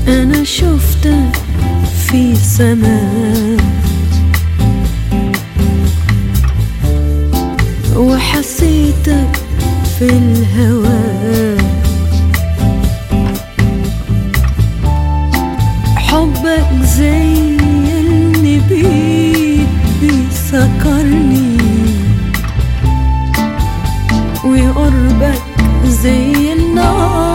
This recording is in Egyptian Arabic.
أنا شفتك في سماء وحسيتك في الهواء حبك زي النبيل بيسكرني وقربك زي النار